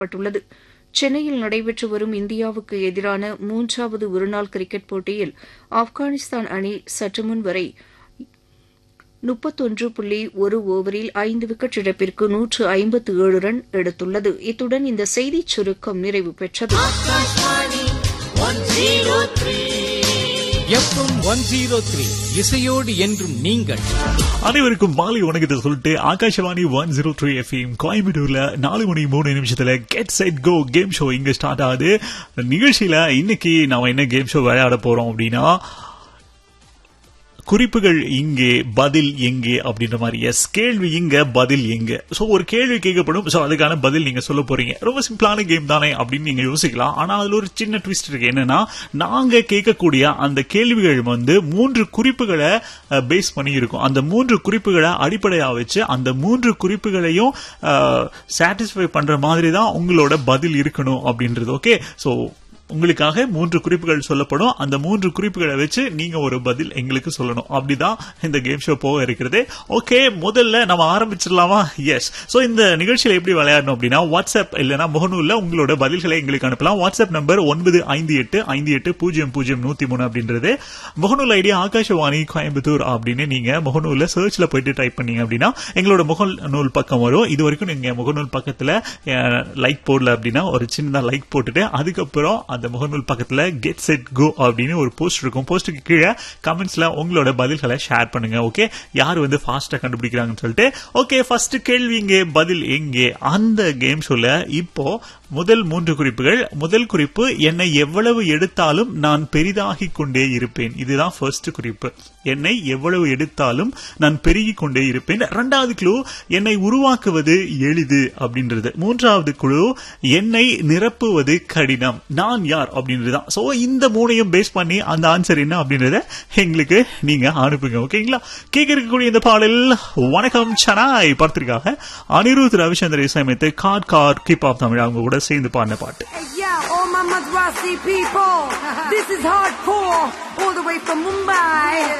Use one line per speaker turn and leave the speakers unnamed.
பட்டுள்ளது சென்னையில் நடைபெற்று வரும் இந்தியாவுக்கு எதிரான மூன்றாவது ஒருநாள் கிரிக்கெட் போட்டியில் ஆப்கானிஸ்தான் அணி சற்றுமுன் வரை முப்பத்தொன்று புள்ளி ஒரு ஓவரில் ஐந்து விக்கெட் இழப்பிற்கு நூற்று ஐம்பத்து ஏழு ரன் எடுத்துள்ளது இத்துடன் இந்த செய்திச் சுருக்கம் நிறைவு பெற்றது
எஃப்எம் ஒன் ஜீரோ த்ரீ இசையோடு என்றும் நீங்கள்
அனைவருக்கும் மாலை வணக்கத்தை சொல்லிட்டு Akashvani one zero three FM கோயம்புத்தூர்ல நாலு மணி மூணு நிமிஷத்துல get set go game show இங்க ஸ்டார்ட் ஆகுது நிகழ்ச்சியில இன்னைக்கு நாம என்ன கேம் ஷோ விளையாட போறோம் அப்படின்னா குறிப்புகள் இங்கே பதில் எங்கே அப்படின்ற மாதிரி எஸ் கேள்வி இங்க பதில் எங்க சோ ஒரு கேள்வி கேட்கப்படும் சோ அதுக்கான பதில் நீங்க சொல்ல போறீங்க ரொம்ப சிம்பிளான கேம் தானே அப்படின்னு நீங்க யோசிக்கலாம் ஆனா அதுல ஒரு சின்ன ட்விஸ்ட் இருக்கு என்னன்னா நாங்க கேட்கக்கூடிய அந்த கேள்விகள் வந்து மூன்று குறிப்புகளை பேஸ் பண்ணி இருக்கும் அந்த மூன்று குறிப்புகளை அடிப்படையா வச்சு அந்த மூன்று குறிப்புகளையும் சாட்டிஸ்ஃபை பண்ற மாதிரி தான் உங்களோட பதில் இருக்கணும் அப்படின்றது ஓகே சோ உங்களுக்காக மூன்று குறிப்புகள் சொல்லப்படும் அந்த மூன்று குறிப்புகளை வச்சு நீங்க ஒரு பதில் எங்களுக்கு சொல்லணும் அப்படிதான் இந்த கேம் ஷோ போக இருக்கிறது ஓகே முதல்ல நம்ம ஆரம்பிச்சிடலாமா எஸ் சோ இந்த நிகழ்ச்சியில எப்படி விளையாடணும் அப்படின்னா வாட்ஸ்அப் இல்லைன்னா முகநூல்ல உங்களோட பதில்களை எங்களுக்கு அனுப்பலாம் வாட்ஸ்அப் நம்பர் ஒன்பது ஐந்து எட்டு ஐந்து எட்டு பூஜ்ஜியம் பூஜ்ஜியம் நூத்தி மூணு அப்படின்றது முகநூல் ஐடி ஆகாஷவாணி கோயம்புத்தூர் அப்படின்னு நீங்க முகநூல்ல சர்ச்ல போயிட்டு டைப் பண்ணீங்க அப்படின்னா எங்களோட முகநூல் பக்கம் வரும் இது வரைக்கும் நீங்க முகநூல் பக்கத்துல லைக் போடல அப்படின்னா ஒரு சின்னதா லைக் போட்டுட்டு அதுக்கப்புறம் அந்த முகநூல் பக்கத்துல கெட் செட் கோ அப்படின்னு ஒரு போஸ்ட் இருக்கும் போஸ்ட்டுக்கு கீழே கமெண்ட்ஸ்ல உங்களோட பதில்களை ஷேர் பண்ணுங்க ஓகே யார் வந்து ஃபாஸ்டா கண்டுபிடிக்கிறாங்கன்னு சொல்லிட்டு ஓகே ஃபர்ஸ்ட் கேள்வி இங்கே பதில் எங்கே அந்த கேம் சொல்ல இப்போ முதல் மூன்று குறிப்புகள் முதல் குறிப்பு என்னை எவ்வளவு எடுத்தாலும் நான் பெரிதாகி கொண்டே இருப்பேன் இதுதான் ஃபர்ஸ்ட் குறிப்பு என்னை எவ்வளவு எடுத்தாலும் நான் பெருகி கொண்டே இருப்பேன் இரண்டாவது குழு என்னை உருவாக்குவது எளிது அப்படின்றது மூன்றாவது குழு என்னை நிரப்புவது கடினம் நான் யார் அப்படின்றதுதான் சோ இந்த மூணையும் பேஸ் பண்ணி அந்த ஆன்சர் என்ன அப்படின்றத எங்களுக்கு நீங்க அனுப்புங்க ஓகேங்களா கேட்க இருக்கக்கூடிய இந்த பாடல் வணக்கம் சனாய் படத்திற்காக அனிருத் ரவிச்சந்திர இசையமைத்து கார் கார் கிப் ஆஃப் தமிழ் அவங்க கூட சேர்ந்து பாடின பாட்டு
Hey, yeah, all my Madrasi people. This is hardcore, all the way from Mumbai.